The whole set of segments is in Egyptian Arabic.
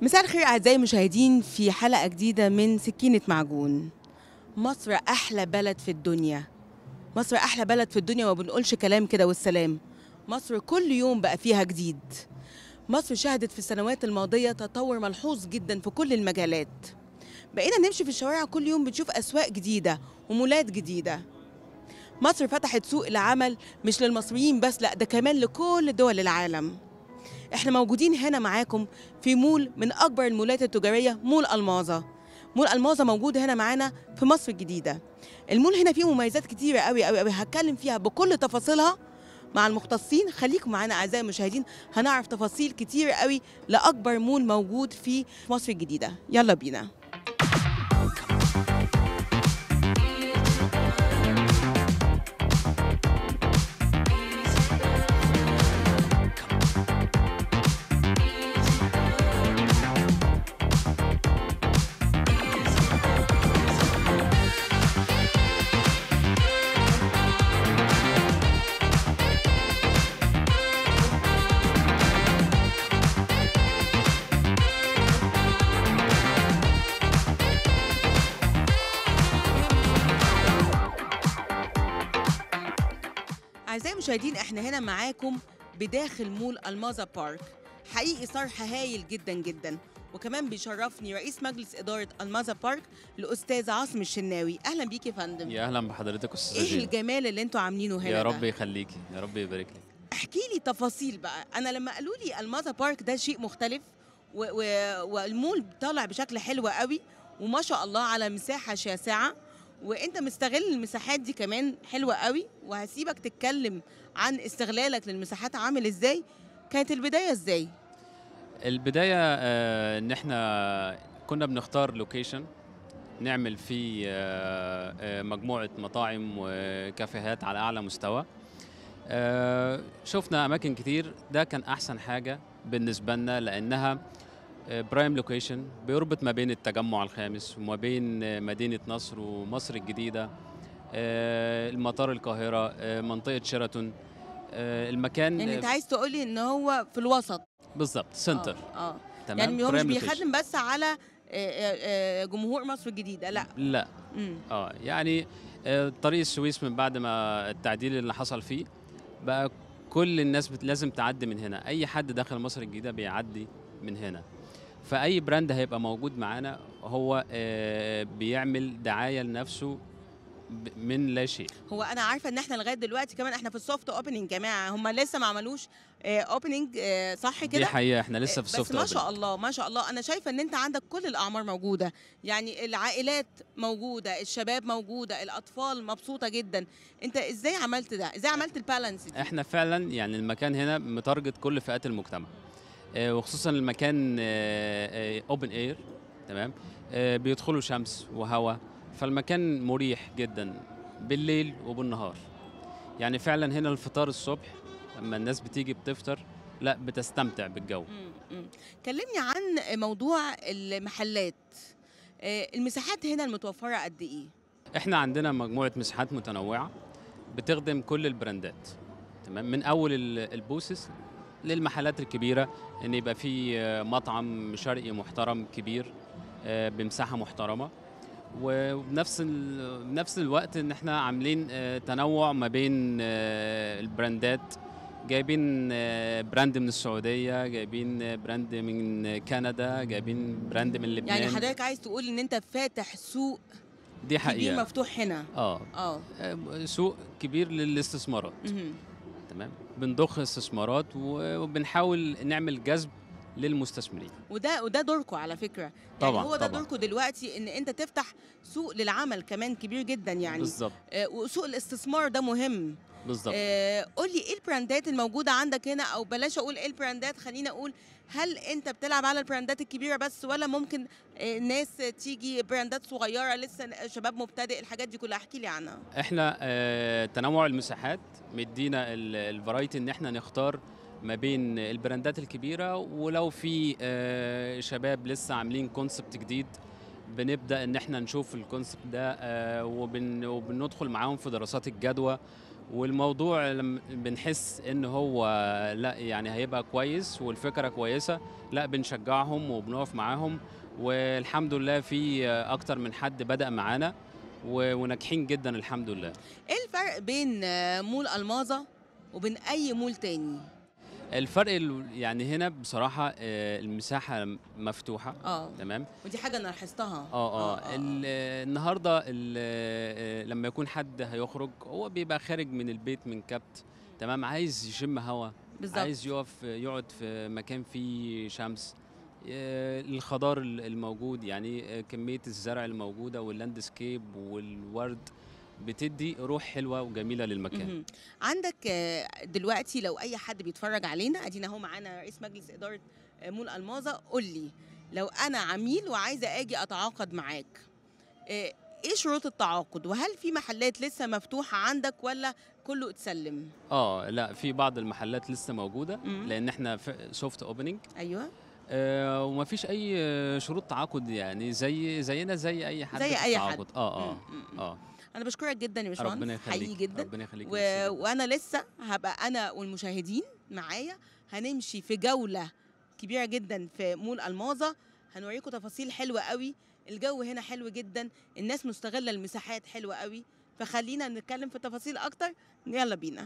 مساء الخير أعزائي المشاهدين في حلقة جديدة من سكينة معجون مصر أحلى بلد في الدنيا مصر أحلى بلد في الدنيا وما بنقولش كلام كده والسلام مصر كل يوم بقى فيها جديد مصر شهدت في السنوات الماضية تطور ملحوظ جدا في كل المجالات بقينا نمشي في الشوارع كل يوم بنشوف أسواق جديدة ومولات جديدة مصر فتحت سوق العمل مش للمصريين بس لا ده كمان لكل دول العالم احنا موجودين هنا معاكم في مول من اكبر المولات التجاريه مول الماظه مول الماظه موجود هنا معانا في مصر الجديده المول هنا فيه مميزات كتيره قوي قوي قوي هتكلم فيها بكل تفاصيلها مع المختصين خليكم معانا اعزائي المشاهدين هنعرف تفاصيل كتير قوي لاكبر مول موجود في مصر الجديده يلا بينا أعزائي المشاهدين احنا هنا معاكم بداخل مول المازا بارك حقيقي صرح هايل جدا جدا وكمان بيشرفني رئيس مجلس إدارة المازا بارك الأستاذ عاصم الشناوي أهلا بيك يا فندم يا اهلا بحضرتك استاذه إيه جينا الجمال اللي انتوا عاملينه هنا يا ده؟ رب يخليكي يا رب يبارك لك احكي لي تفاصيل بقى أنا لما قالوا لي المازا بارك ده شيء مختلف و و والمول طالع بشكل حلو قوي وما شاء الله على مساحة شاسعة وانت مستغل المساحات دي كمان حلوة قوي وهسيبك تتكلم عن استغلالك للمساحات عامل ازاي كانت البداية ازاي البدايه آه، ان احنا كنا بنختار لوكيشن نعمل فيه آه، آه، مجموعه مطاعم وكافيهات على اعلى مستوى آه، شفنا اماكن كتير ده كان احسن حاجه بالنسبه لنا لانها برايم لوكيشن بيربط ما بين التجمع الخامس وما بين آه، مدينه نصر ومصر الجديده آه، المطار القاهره آه، منطقه شيراتون آه، المكان يعني انت آه، عايز تقولي ان هو في الوسط بالظبط سنتر اه, آه. تمام يعني هو مش prime location. بيخدم بس على آه، آه، آه، جمهور مصر الجديدة لا لا مم. اه يعني آه، طريق السويس من بعد ما التعديل اللي حصل فيه بقى كل الناس بت- لازم تعدي من هنا اي حد داخل مصر الجديده بيعدي من هنا فاي براند هيبقى موجود معانا هو آه، بيعمل دعايه لنفسه ب- من لا شيء هو انا عارفه ان احنا لغايه دلوقتي كمان احنا في السوفت اوبننج يا جماعه هم لسه ما عملوش اوبننج صح دي كده حقيقه احنا لسه في بس السوفت ما شاء اوبن الله ما شاء الله انا شايفه ان انت عندك كل الاعمار موجوده يعني العائلات موجوده الشباب موجوده الاطفال مبسوطه جدا انت ازاي عملت ده ازاي عملت البالانس دي احنا فعلا يعني المكان هنا متارجت كل فئات المجتمع آه، وخصوصا المكان اوبن اير تمام آه، بيدخلوا شمس وهواء فالمكان مريح جدا بالليل وبالنهار يعني فعلا هنا الفطار الصبح لما الناس بتيجي بتفطر لا بتستمتع بالجو مم، مم. كلمني عن موضوع المحلات آه، المساحات هنا المتوفره قد ايه احنا عندنا مجموعه مساحات متنوعه بتخدم كل البراندات تمام من اول ال- البوسس للمحلات الكبيره ان يبقى في آه، مطعم شرقي محترم كبير آه، بمساحه محترمه وبنفس ال- بنفس الوقت ان احنا عاملين آه، تنوع ما بين آه، البراندات جايبين آه، براند من السعوديه جايبين آه، براند من كندا جايبين براند من لبنان يعني حضرتك عايز تقول ان انت فاتح سوق دي كبير حقيقه مفتوح هنا اه اه آه، سوق كبير للاستثمارات مهم. تمام بنضخ استثمارات و- وبنحاول نعمل جذب للمستثمرين وده وده دوركم على فكره يعني طبعاً، هو ده طبعاً. دوركم دلوقتي ان انت تفتح سوق للعمل كمان كبير جدا يعني بالظبط آه وسوق الاستثمار ده مهم بالظبط آه قول لي ايه البراندات الموجوده عندك هنا او بلاش اقول ايه البراندات خلينا اقول هل انت بتلعب على البراندات الكبيره بس ولا ممكن آه ناس تيجي براندات صغيره لسه شباب مبتدئ الحاجات دي كلها احكي لي عنها احنا آه، تنوع المساحات مدينا الفرايتي ان احنا نختار ما بين البراندات الكبيره ولو في آه، شباب لسه عاملين كونسبت جديد بنبدا ان احنا نشوف الكونسبت ده آه، وبن وبندخل معاهم في دراسات الجدوى والموضوع لما بنحس ان هو لا يعني هيبقى كويس والفكره كويسه لا بنشجعهم وبنقف معاهم والحمد لله في اكتر من حد بدا معانا و- وناجحين جدا الحمد لله ايه الفرق بين آه، مول الماظه وبين اي مول تاني الفرق ال- يعني هنا بصراحه آه، المساحه مفتوحه اه تمام ودي حاجه انا لاحظتها اه اه ال- النهارده ال- آه، لما يكون حد هيخرج هو بيبقى خارج من البيت من كبت تمام عايز يشم هوا بالظبط عايز يقف يقعد في مكان فيه شمس آه، الخضار ال- الموجود يعني آه، كمية الزرع الموجودة واللاندسكيب والورد بتدي روح حلوة وجميلة للمكان مهم. عندك آه، دلوقتي لو اي حد بيتفرج علينا ادينا اهو معانا رئيس مجلس اداره آه، مول الماظه قول لي لو انا عميل وعايزه اجي اتعاقد معاك آه، ايه شروط التعاقد وهل في محلات لسه مفتوحه عندك ولا كله اتسلم اه لا في بعض المحلات لسه موجودة مم. لأن احنا سوفت اوبننج ايوه آه ومفيش أي آه، شروط تعاقد يعني زي زينا زي أي حد زي في أي حد. التعاقد. اه اه مم، مم. اه انا بشكرك جدا يا ربنا باشمهندس يخليك حقيقي جدا ربنا يخليك و... ميرسي جداً. وانا لسه هبقى انا والمشاهدين معايا هنمشي في جوله كبيره جدا في مول الماظه هنوريكم تفاصيل حلوه قوي الجو هنا حلو جدا الناس مستغله المساحات حلوه قوي فخلينا نتكلم في تفاصيل اكتر يلا بينا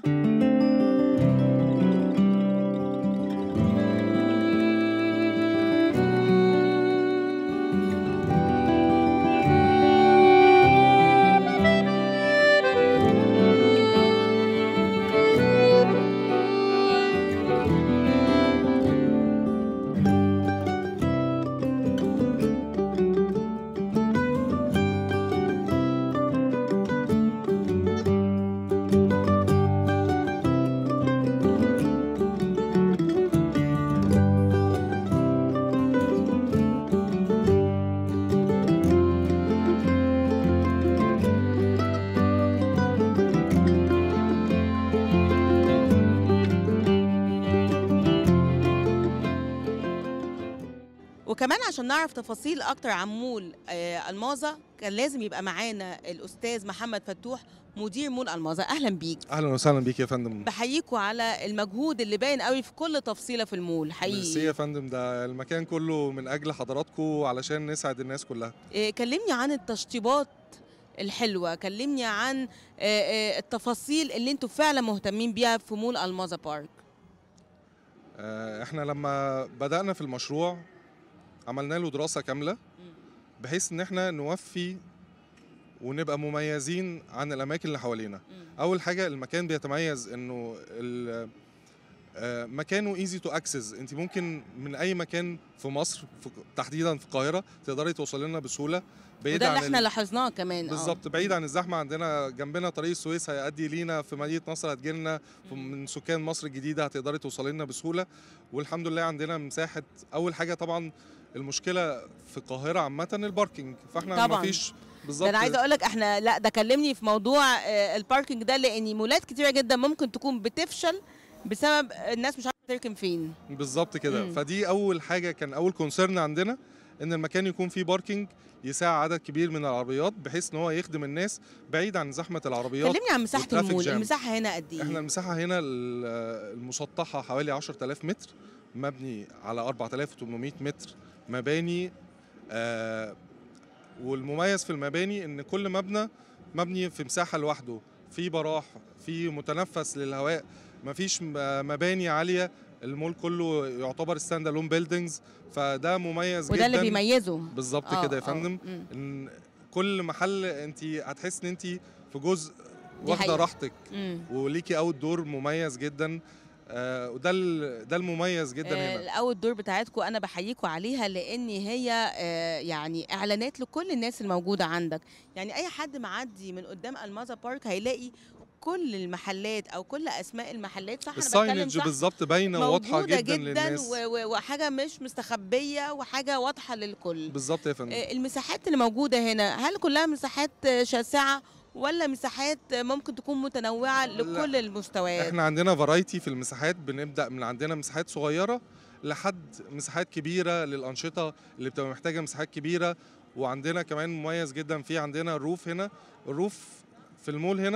وكمان عشان نعرف تفاصيل اكتر عن مول آه، الماظه كان لازم يبقى معانا الاستاذ محمد فتوح مدير مول الماظه اهلا بيك اهلا وسهلا بيك يا فندم بحييكوا على المجهود اللي باين قوي في كل تفصيله في المول ميرسي حقيقي يا فندم ده المكان كله من اجل حضراتكم علشان نسعد الناس كلها إيه، كلمني عن التشطيبات الحلوه كلمني عن آه، آه، التفاصيل اللي انتوا فعلا مهتمين بيها في مول الماظه بارك آه، احنا لما بدأنا في المشروع عملنا له دراسة كاملة بحيث ان احنا نوفي ونبقى مميزين عن الاماكن اللي حوالينا اول حاجة المكان بيتميز انه ال- آه، مكانه ايزي تو اكسس انت ممكن من اي مكان في مصر في تحديدا في القاهرة تقدري توصلي لنا بسهولة بعيد وده اللي عن احنا ال- لاحظناه كمان آه. بالظبط بعيد عن الزحمه عندنا جنبنا طريق السويس هيؤدي لينا في مدينه نصر هتجيلنا من سكان مصر الجديده هتقدري توصلي لنا بسهوله والحمد لله عندنا مساحه اول حاجه طبعا المشكله في القاهره عامه الباركينج فاحنا طبعاً. مفيش ده بالظبط انا عايزه اقول لك احنا لا ده كلمني في موضوع آه، الباركينج ده لان مولات كتيره جدا ممكن تكون بتفشل بسبب الناس مش عارفه تركن فين بالظبط كده مم. فدي اول حاجه كان اول كونسيرن عندنا ان المكان يكون فيه باركينج يساع عدد كبير من العربيات بحيث ان هو يخدم الناس بعيد عن زحمه العربيات كلمني عن مساحه والترافيك المول جام. المساحه هنا قد احنا ايه المساحه هنا ال- المسطحه حوالي 10000 متر مبني على 4800 متر مباني آه والمميز في المباني ان كل مبنى مبني في مساحه لوحده في براح في متنفس للهواء مفيش م- مباني عاليه المول كله يعتبر ستاند الون بيلدينجز فده مميز وده جدا اللي بيميزه بالظبط آه، كده يا آه، فندم مم. ان كل محل انت هتحس ان انت في جزء دي واخده حقيقة. راحتك مم. وليكي اوت دور مميز جدا آه وده ال- ده المميز جدا هنا الاول دور بتاعتكم انا بحييكم عليها لان هي آه، يعني اعلانات لكل الناس الموجوده عندك يعني اي حد معدي من قدام المازا بارك هيلاقي كل المحلات او كل اسماء المحلات صح انا بتكلم الساينج صح بالظبط باينه وواضحه موجوده جدا, جدا, للناس و- و- وحاجه مش مستخبيه وحاجه واضحه للكل بالظبط يا فندم آه، المساحات اللي موجوده هنا هل كلها مساحات آه، شاسعه ولا مساحات آه، ممكن تكون متنوعه لا. لكل المستويات احنا عندنا فرايتي في المساحات بنبدا من عندنا مساحات صغيره لحد مساحات كبيره للانشطه اللي بتبقى محتاجه مساحات كبيره وعندنا كمان مميز جدا في عندنا الروف هنا الروف في المول هنا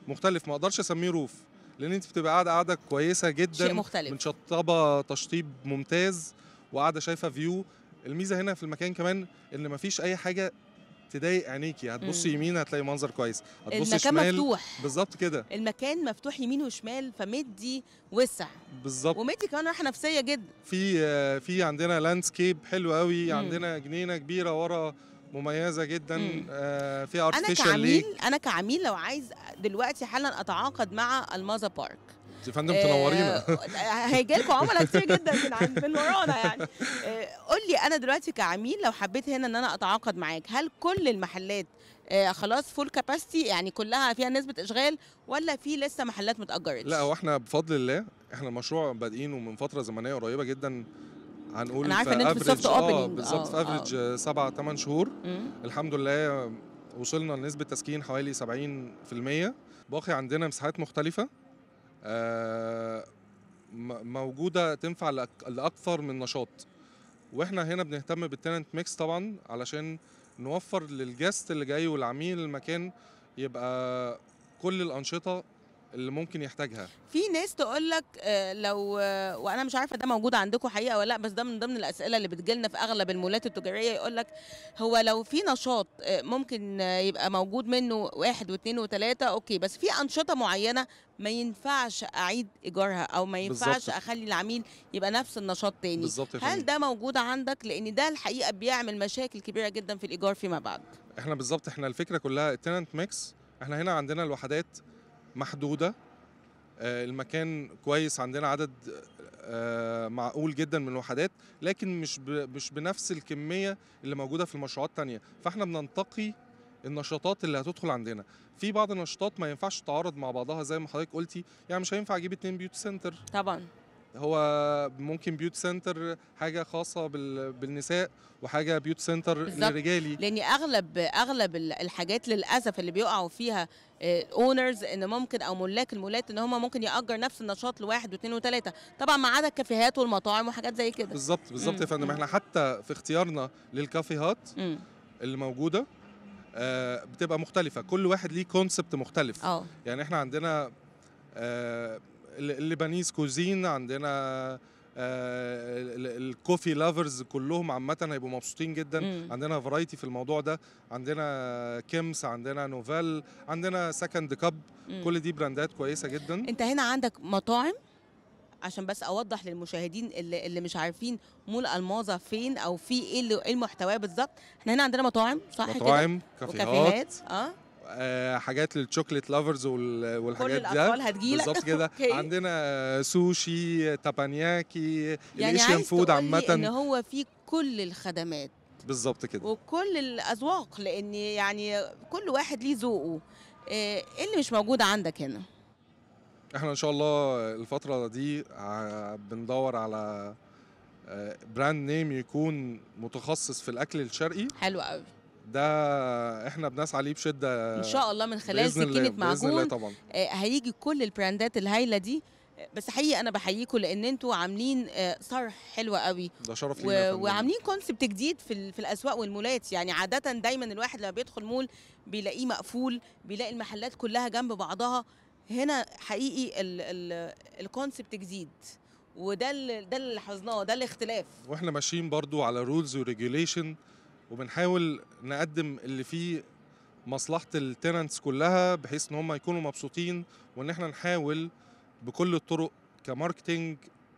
مختلف ما اقدرش اسميه روف لان انت بتبقى قاعده قاعده كويسه جدا شيء مختلف متشطبه تشطيب ممتاز وقاعده شايفه فيو الميزه هنا في المكان كمان ان مفيش اي حاجه تضايق عينيكي هتبصي مم. يمين هتلاقي منظر كويس هتبصي المكان شمال مفتوح بالظبط كده المكان مفتوح يمين وشمال فمدي وسع بالظبط ومدي كمان راحه نفسيه جدا في آه، في عندنا لاندسكيب حلو قوي مم. عندنا جنينه كبيره ورا مميزه جدا مم. آه، في انا ارتفيشال ليك كعميل انا كعميل لو عايز دلوقتي حالا اتعاقد مع المازا بارك يا فندم تنورينا هيجي لكم عملاء كتير جدا من عند من ورانا يعني آه، قول لي انا دلوقتي كعميل لو حبيت هنا ان انا اتعاقد معاك هل كل المحلات آه، خلاص فول كاباسيتي يعني كلها فيها نسبه اشغال ولا في لسه محلات متاجرتش لا هو احنا بفضل الله احنا المشروع بادئينه من فتره زمنيه قريبه جدا هنقول أنا عارفة إن أنتوا في average- soft اه opening. بالظبط آه، في افريج سبعة ثمان شهور مم. الحمد لله وصلنا لنسبه تسكين حوالي 70% باقي عندنا مساحات مختلفه آه، م- موجوده تنفع لأك- لاكثر من نشاط واحنا هنا بنهتم بالتننت ميكس طبعا علشان نوفر للجست اللي جاي والعميل المكان يبقى كل الانشطه اللي ممكن يحتاجها في ناس تقول لك لو آه، وانا مش عارفه ده موجود عندكم حقيقه ولا لا بس ده من ضمن الاسئله اللي بتجيلنا في اغلب المولات التجاريه يقول لك هو لو في نشاط آه، ممكن آه، يبقى موجود منه واحد واثنين وثلاثه اوكي بس في انشطه معينه ما ينفعش اعيد ايجارها او ما ينفعش بالظبط. اخلي العميل يبقى نفس النشاط تاني بالظبط يا هل فندم. ده موجود عندك لان ده الحقيقه بيعمل مشاكل كبيره جدا في الايجار فيما بعد احنا بالظبط احنا الفكره كلها التننت ميكس احنا هنا عندنا الوحدات محدوده آه، المكان كويس عندنا عدد آه، معقول جدا من الوحدات لكن مش ب- مش بنفس الكميه اللي موجوده في المشروعات التانية فاحنا بننتقي النشاطات اللي هتدخل عندنا في بعض النشاطات ما ينفعش تتعارض مع بعضها زي ما حضرتك قلتي يعني مش هينفع اجيب اتنين بيوت سنتر طبعا هو ممكن بيوت سنتر حاجه خاصه بال- بالنساء وحاجه بيوت سنتر بالظبط. للرجالي لان اغلب اغلب ال- الحاجات للاسف اللي بيقعوا فيها اونرز ان ممكن او ملاك المولات ان هم ممكن ياجر نفس النشاط لواحد واثنين وثلاثه طبعا ما عدا الكافيهات والمطاعم وحاجات زي كده بالظبط بالظبط مم، يا فندم مم. احنا حتى في اختيارنا للكافيهات امم اللي موجوده آه، بتبقى مختلفه كل واحد ليه كونسبت مختلف اه يعني احنا عندنا آه، ال- الليبانيز كوزين عندنا آه، ال- ال- الكوفي لافرز كلهم عامه هيبقوا مبسوطين جدا مم. عندنا فرايتي في الموضوع ده عندنا كيمس عندنا نوفال عندنا سكند كاب مم. كل دي براندات كويسه جدا انت هنا عندك مطاعم عشان بس اوضح للمشاهدين اللي, اللي مش عارفين مول الماظه فين او في ايه اللي- ايه المحتوى بالظبط احنا هنا عندنا مطاعم صح كده مطاعم كافيهات وكافيهات اه آه، حاجات للشوكليت لافرز وال- كل والحاجات ده الاطفال هتجيلك بالظبط كده أوكي. عندنا سوشي تابانياكي يعني الايشيان عايز فود تقول لي ان عامه هو في كل الخدمات بالظبط كده وكل الاذواق لان يعني كل واحد ليه ذوقه ايه اللي مش موجود عندك هنا احنا ان شاء الله الفتره دي ع- بندور على آه، براند نيم يكون متخصص في الاكل الشرقي حلو قوي ده احنا بنسعى عليه بشده ان شاء الله من خلال بإذن الله- سكينه باذن الله معجون طبعا آه، هيجي كل البراندات الهايله دي آه، بس حقيقي انا بحييكم لان انتوا عاملين آه، صرح حلوه قوي ده شرف و... لينا يا فندم. وعاملين كونسبت جديد في ال... في الاسواق والمولات يعني عاده دايما الواحد لما بيدخل مول بيلاقيه مقفول بيلاقي المحلات كلها جنب بعضها هنا حقيقي ال... ال... الكونسبت جديد وده اللي ده اللي لاحظناه ده الاختلاف واحنا ماشيين برضو على رولز وريجوليشن وبنحاول نقدم اللي فيه مصلحه التننتس كلها بحيث ان هم يكونوا مبسوطين وان احنا نحاول بكل الطرق كماركتينج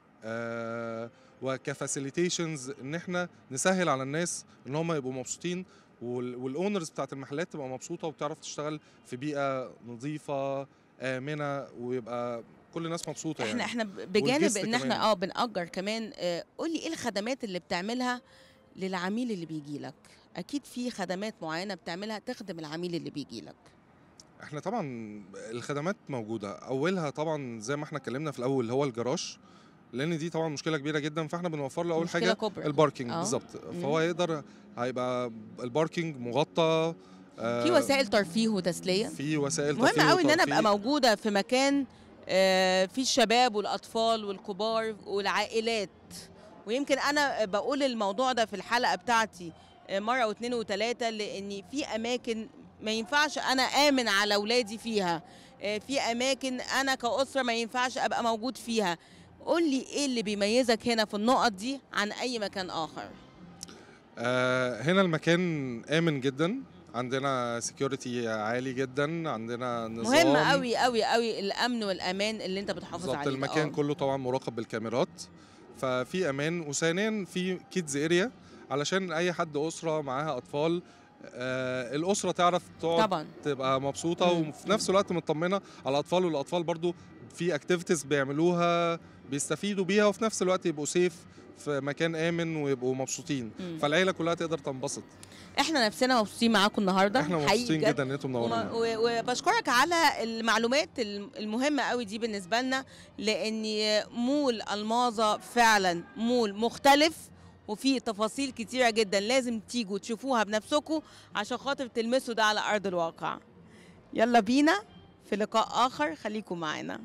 آه وكفاسيليتيشنز ان احنا نسهل على الناس ان هم يبقوا مبسوطين والاونرز بتاعت المحلات تبقى مبسوطه وبتعرف تشتغل في بيئه نظيفه امنه ويبقى كل الناس مبسوطه احنا يعني احنا ب- بجانب والجست ان احنا كمان. اه بنأجر كمان آه، قولي ايه الخدمات اللي بتعملها للعميل اللي بيجي لك اكيد في خدمات معينه بتعملها تخدم العميل اللي بيجي لك احنا طبعا الخدمات موجوده اولها طبعا زي ما احنا اتكلمنا في الاول اللي هو الجراج لان دي طبعا مشكله كبيره جدا فاحنا بنوفر له اول مشكلة حاجه كبرى. الباركينج آه. بالظبط مم. فهو يقدر هيبقى الباركينج مغطى آه، في وسائل ترفيه وتسليه في وسائل مهم ترفيه قوي ان انا وترفيه. ابقى موجوده في مكان آه، فيه الشباب والاطفال والكبار والعائلات ويمكن انا بقول الموضوع ده في الحلقه بتاعتي آه، مره واثنين وثلاثه لان في اماكن ما ينفعش انا امن على اولادي فيها آه، في اماكن انا كاسره ما ينفعش ابقى موجود فيها قول لي ايه اللي بيميزك هنا في النقط دي عن اي مكان اخر آه، هنا المكان آمن جدا عندنا سكيورتي عالي جدا عندنا نظام مهم قوي قوي قوي الامن والامان اللي انت بتحافظ بالظبط عليه المكان آه. كله طبعا مراقب بالكاميرات ففي امان وثانيا في كيدز اريا علشان اي حد اسره معاها اطفال آه الاسره تعرف تقعد طبعا تبقى مبسوطه مم. وفي نفس الوقت مطمنه على الاطفال والاطفال برضو في اكتيفيتيز بيعملوها بيستفيدوا بيها وفي نفس الوقت يبقوا سيف في مكان امن ويبقوا مبسوطين مم. فالعيله كلها تقدر تنبسط احنا نفسنا مبسوطين معاكم النهارده احنا حقيقي مبسوطين بجد. جدا ان انتم وما- منورين و- وبشكرك على المعلومات الم- المهمة قوي دي بالنسبة لنا لأن مول الماظة فعلا مول مختلف وفيه تفاصيل كتيرة جدا لازم تيجوا تشوفوها بنفسكم عشان خاطر تلمسوا ده على أرض الواقع يلا بينا في لقاء آخر خليكم معانا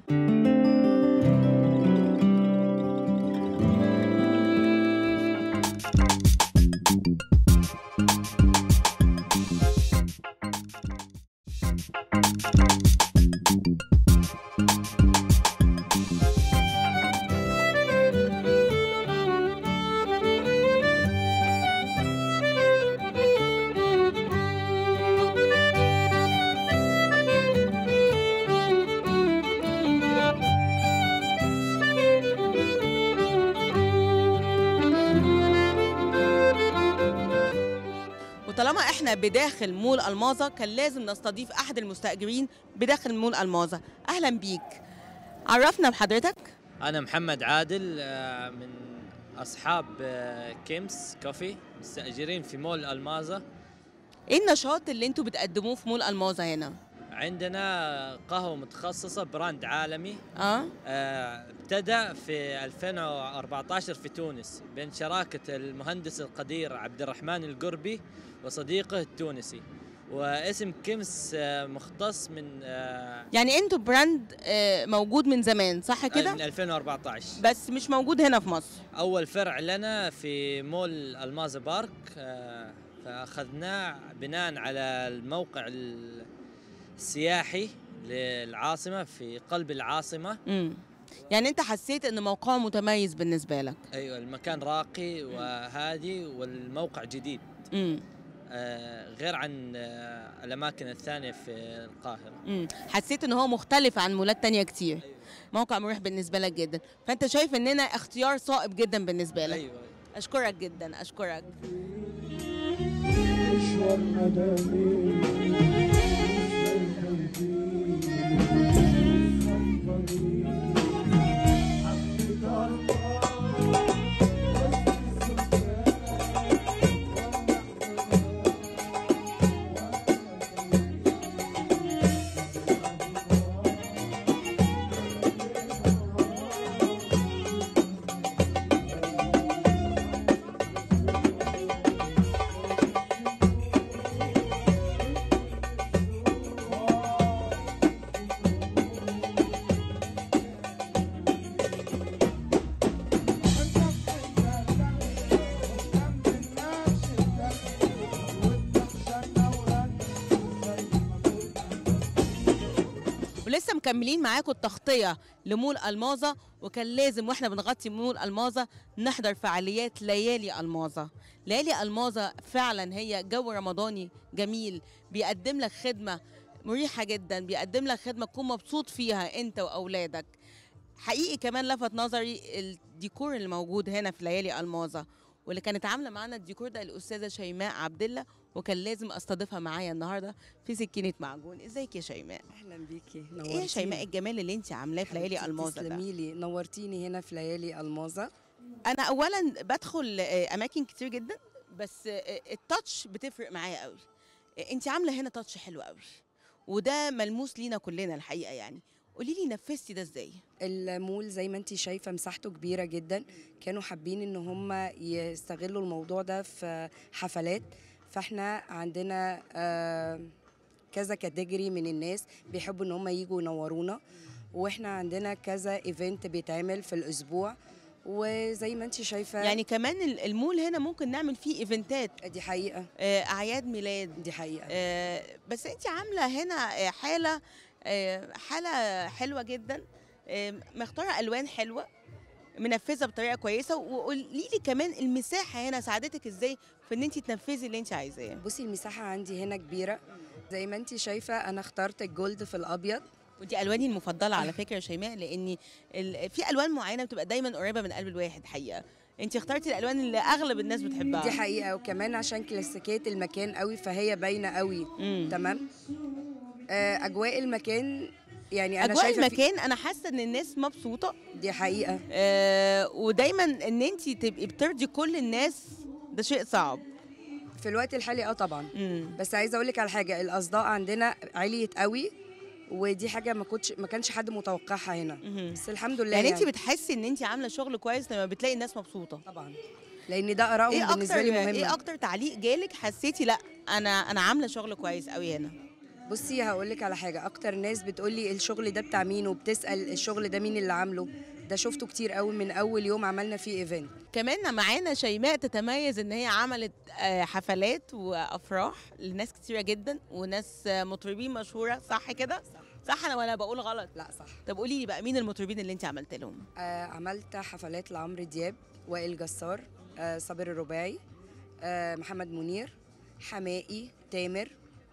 وطالما احنا بداخل مول الماظة كان لازم نستضيف أحد المستأجرين بداخل مول الماظة أهلا بيك عرفنا بحضرتك أنا محمد عادل آه، من أصحاب آه، كيمس كوفي مستأجرين في مول المازا ايه النشاط اللي انتوا بتقدموه في مول الماظة هنا عندنا قهوة متخصصة براند عالمي اه آه، ابتدأ في 2014 في تونس بين شراكة المهندس القدير عبد الرحمن القربي وصديقه التونسي واسم كيمس آه، مختص من آه، يعني انتوا براند آه، موجود من زمان صح من كده 2014 بس مش موجود هنا في مصر اول فرع لنا في مول المازا بارك آه، فاخذناه بناء على الموقع السياحي للعاصمه في قلب العاصمه امم يعني انت حسيت ان موقعه متميز بالنسبه لك ايوه المكان راقي وهادي والموقع جديد امم آه، غير عن آه، الاماكن الثانيه في القاهره امم حسيت ان هو مختلف عن مولات تانية كتير موقع مريح بالنسبه لك جدا فانت شايف اننا اختيار صائب جدا بالنسبه لك ايوه اشكرك جدا اشكرك مشوار مدامي ولسه مكملين معاكم التغطيه لمول الماظه وكان لازم واحنا بنغطي مول الماظه نحضر فعاليات ليالي الماظه ليالي الماظه فعلا هي جو رمضاني جميل بيقدم لك خدمه مريحه جدا بيقدم لك خدمه تكون مبسوط فيها انت واولادك حقيقي كمان لفت نظري الديكور اللي موجود هنا في ليالي الماظه واللي كانت عامله معانا الديكور ده الاستاذه شيماء عبد الله وكان لازم استضيفها معايا النهارده في سكينه معجون ازيك يا شيماء اهلا بيكي ايه يا نورتيني شيماء الجمال اللي انت عاملاه في ليالي حبيبتي الماظه ده تسلمي لي نورتيني هنا في ليالي الماظه انا اولا بدخل آه، اماكن كتير جدا بس آه، التاتش بتفرق معايا قوي انت عامله هنا تاتش حلو قوي وده ملموس لينا كلنا الحقيقه يعني قولي لي نفذتي ده ازاي المول زي ما انت شايفه مساحته كبيره جدا كانوا حابين ان هم يستغلوا الموضوع ده في حفلات فاحنا عندنا آه، كذا كاتيجوري من الناس بيحبوا ان هم يجوا ينورونا واحنا عندنا كذا ايفنت بيتعمل في الاسبوع وزي ما انت شايفه يعني كمان ال- المول هنا ممكن نعمل فيه ايفنتات دي حقيقه آه، اعياد ميلاد دي حقيقه آه، بس انت عامله هنا آه، حاله آه، حاله حلوه جدا آه، مختاره الوان حلوه منفذه بطريقه كويسه وقولي لي كمان المساحه هنا ساعدتك ازاي في ان انت تنفذي اللي انت عايزاه بصي المساحه عندي هنا كبيره زي ما انت شايفه انا اخترت الجولد في الابيض ودي الواني المفضله على فكره يا شيماء لاني ال- في الوان معينه بتبقى دايما قريبه من قلب الواحد حقيقه انت اخترتي الالوان اللي اغلب الناس بتحبها دي حقيقه وكمان عشان كلاسيكيه المكان قوي فهي باينه قوي مم. تمام آه، اجواء المكان يعني انا اجواء شايفه في- المكان انا حاسه ان الناس مبسوطه دي حقيقه آه ودايما ان انت تبقي بترضي كل الناس ده شيء صعب في الوقت الحالي اه طبعا مم. بس عايزه اقول لك على حاجه الاصداء عندنا عليت قوي ودي حاجه ما كنتش ما كانش حد متوقعها هنا مهم. بس الحمد لله يعني يعني, انت بتحسي ان انت عامله شغل كويس لما بتلاقي الناس مبسوطه طبعا لان ده ارائهم ايه بالنسبه اكتر لي مهمه ايه اكتر تعليق جالك حسيتي لا انا انا عامله شغل كويس قوي هنا بصي هقول لك على حاجه اكتر ناس بتقول لي الشغل ده بتاع مين وبتسال الشغل ده مين اللي عامله ده شفته كتير قوي من اول يوم عملنا فيه ايفنت كمان معانا شيماء تتميز ان هي عملت آه، حفلات وافراح لناس كتيره جدا وناس آه، مطربين مشهوره صح كده صح صح انا ولا بقول غلط لا صح طب قولي لي بقى مين المطربين اللي انت عملت لهم آه عملت حفلات لعمرو دياب وائل جسار آه صابر الرباعي آه محمد منير حمائي تامر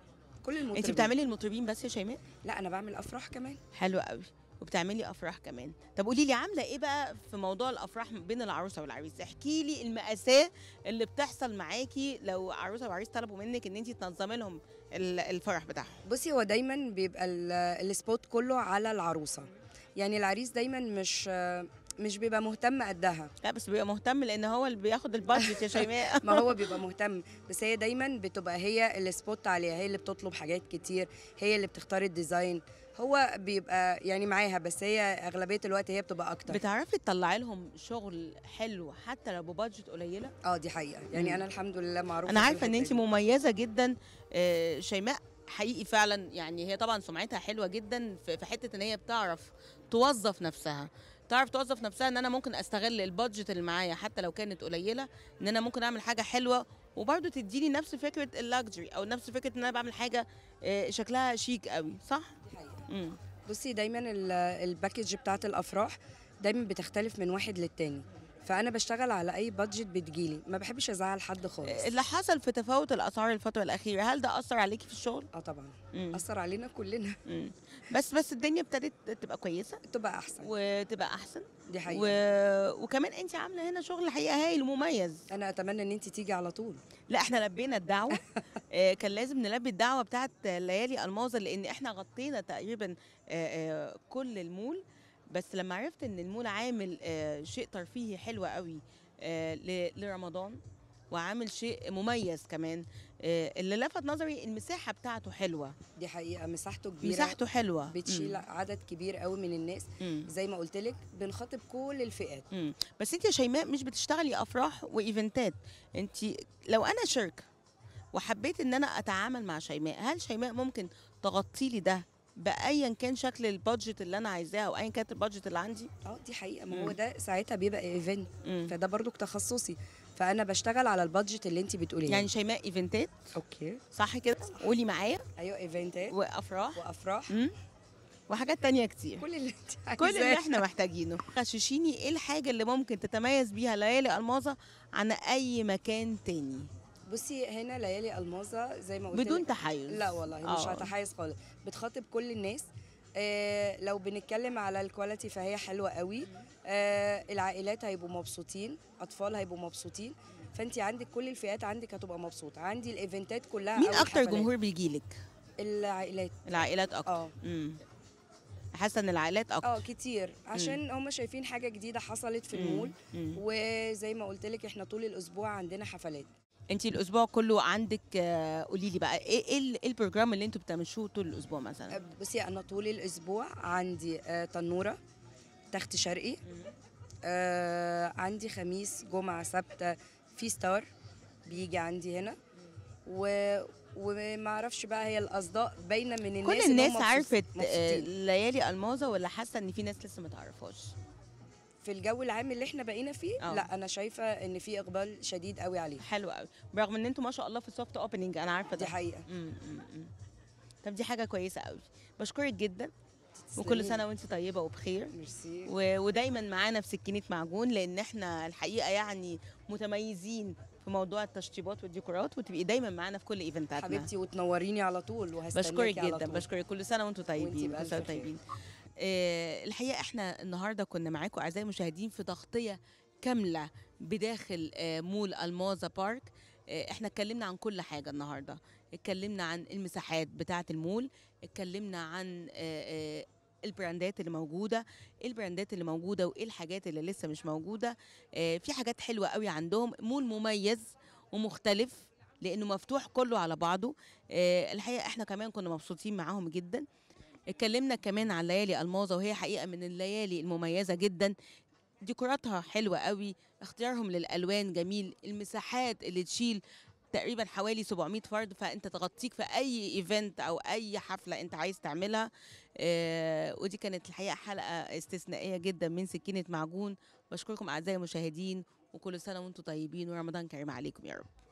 كل المطربين انت بتعملي المطربين بس يا شيماء لا انا بعمل افراح كمان حلو قوي وبتعملي افراح كمان طب قولي لي عامله ايه بقى في موضوع الافراح بين العروسه والعريس احكي لي المأساة اللي بتحصل معاكي لو عروسه وعريس طلبوا منك ان انت تنظمي لهم ال- الفرح بتاعهم بصي هو دايما بيبقى ال- السبوت كله على العروسه يعني العريس دايما مش آه، مش بيبقى مهتم قدها لا بس بيبقى مهتم لان هو اللي بياخد البادجت يا شيماء ما هو بيبقى مهتم بس هي دايما بتبقى هي السبوت عليها هي اللي بتطلب حاجات كتير هي اللي بتختار الديزاين هو بيبقى يعني معاها بس هي اغلبيه الوقت هي بتبقى اكتر بتعرفي تطلعي لهم شغل حلو حتى لو ببادجت قليله اه دي حقيقه يعني مم. انا الحمد لله معروفه انا في عارفه ان الحتة انت دي. مميزه جدا آه، شيماء حقيقي فعلا يعني هي طبعا سمعتها حلوه جدا في في حته ان هي بتعرف توظف نفسها تعرف توظف نفسها ان انا ممكن استغل البادجت اللي معايا حتى لو كانت قليله ان انا ممكن اعمل حاجه حلوه وبرضه تديني نفس فكره اللاكجري او نفس فكره ان انا بعمل حاجه آه، شكلها شيك قوي صح دي حقيقة. امم بصي دايما ال- الباكج بتاعت الافراح دايما بتختلف من واحد للتاني فانا بشتغل على اي بادجت بتجيلي ما بحبش ازعل حد خالص اللي حصل في تفاوت الاسعار الفتره الاخيره هل ده اثر عليكي في الشغل اه طبعا مم. اثر علينا كلنا مم. بس بس الدنيا ابتدت تبقى كويسه تبقى احسن وتبقى احسن دي حقيقه و... وكمان انت عامله هنا شغل الحقيقه هايل ومميز انا اتمنى ان انت تيجي على طول لا احنا لبينا الدعوه آه، كان لازم نلبي الدعوه بتاعت ليالي الماظه لان احنا غطينا تقريبا آه، آه، كل المول بس لما عرفت ان المول عامل آه، شيء ترفيهي حلو قوي آه، ل- لرمضان وعامل شيء مميز كمان آه، اللي لفت نظري المساحه بتاعته حلوه دي حقيقه مساحته كبيره مساحته حلوه بتشيل عدد كبير قوي من الناس مم. زي ما قلت لك بنخاطب كل الفئات مم. بس انت يا شيماء مش بتشتغلي افراح وايفنتات انت لو انا شركه وحبيت ان انا اتعامل مع شيماء هل شيماء ممكن تغطي لي ده بايا كان شكل البادجت اللي انا عايزاه او ايا كانت البادجت اللي عندي اه دي حقيقه ما هو مم. ده ساعتها بيبقى ايفنت مم. فده برضو تخصصي فانا بشتغل على البادجت اللي انت بتقوليه يعني شيماء ايفنتات اوكي صح كده قولي معايا ايوه ايفنتات وافراح وافراح مم. وحاجات تانية كتير كل اللي انت كل اللي عايزاه. احنا محتاجينه غششيني ايه الحاجه اللي ممكن تتميز بيها ليالي الماظه عن اي مكان تاني بصي هنا ليالي الماظه زي ما قلت بدون لك- تحيز لا والله مش آه. هتحيز خالص بتخاطب كل الناس آه لو بنتكلم على الكواليتي فهي حلوه قوي آه العائلات هيبقوا مبسوطين اطفال هيبقوا مبسوطين فانت عندك كل الفئات عندك هتبقى مبسوطه عندي الايفنتات كلها مين أو اكتر الحفلات. جمهور بيجيلك العائلات العائلات اكتر اه امم حاسه ان العائلات اكتر اه كتير عشان هم شايفين حاجه جديده حصلت في مم. المول مم. وزي ما قلت لك احنا طول الاسبوع عندنا حفلات انت الاسبوع كله عندك آه، قولي لي بقى ايه ايه ال- إيه البروجرام اللي انتوا بتمشوه طول الاسبوع مثلا آه، بصي انا طول الاسبوع عندي آه تنوره تخت شرقي آه عندي خميس جمعه سبت في ستار بيجي عندي هنا و وما اعرفش بقى هي الاصداء باينه من الناس كل إن هم الناس مبسوط- عرفت آه، مبسوطين. ليالي الماظه ولا حاسه ان في ناس لسه ما تعرفهاش في الجو العام اللي احنا بقينا فيه آه. لا انا شايفه ان في اقبال شديد قوي عليه حلو قوي برغم ان انتوا ما شاء الله في السوفت اوبننج انا عارفه ده دي حقيقه مم، مم، مم. طب دي حاجه كويسه قوي بشكرك جدا وكل تسلمي. سنه وانت طيبه وبخير ميرسي و... ودايما معانا في سكينه معجون لان احنا الحقيقه يعني متميزين في موضوع التشطيبات والديكورات وتبقي دايما معانا في كل ايفنتاتنا حبيبتي وتنوريني على طول وهستناكي بشكرك على جدا طول. بشكرك كل سنه وانتم طيبين بألف كل سنه خير. طيبين آه الحقيقه احنا النهارده كنا معاكم اعزائي المشاهدين في تغطيه كامله بداخل آه مول المازا بارك آه احنا اتكلمنا عن كل حاجه النهارده اتكلمنا عن المساحات بتاعه المول اتكلمنا عن آه آه البراندات اللي موجوده ايه البراندات اللي موجوده وايه الحاجات اللي لسه مش موجوده آه في حاجات حلوه قوي عندهم مول مميز ومختلف لانه مفتوح كله على بعضه آه الحقيقه احنا كمان كنا مبسوطين معاهم جدا اتكلمنا كمان عن ليالي الماظة وهي حقيقه من الليالي المميزه جدا ديكوراتها حلوه قوي اختيارهم للالوان جميل المساحات اللي تشيل تقريبا حوالي 700 فرد فانت تغطيك في اي ايفنت او اي حفله انت عايز تعملها آه ودي كانت الحقيقه حلقه استثنائيه جدا من سكينه معجون بشكركم اعزائي المشاهدين وكل سنه وانتم طيبين ورمضان كريم عليكم يا رب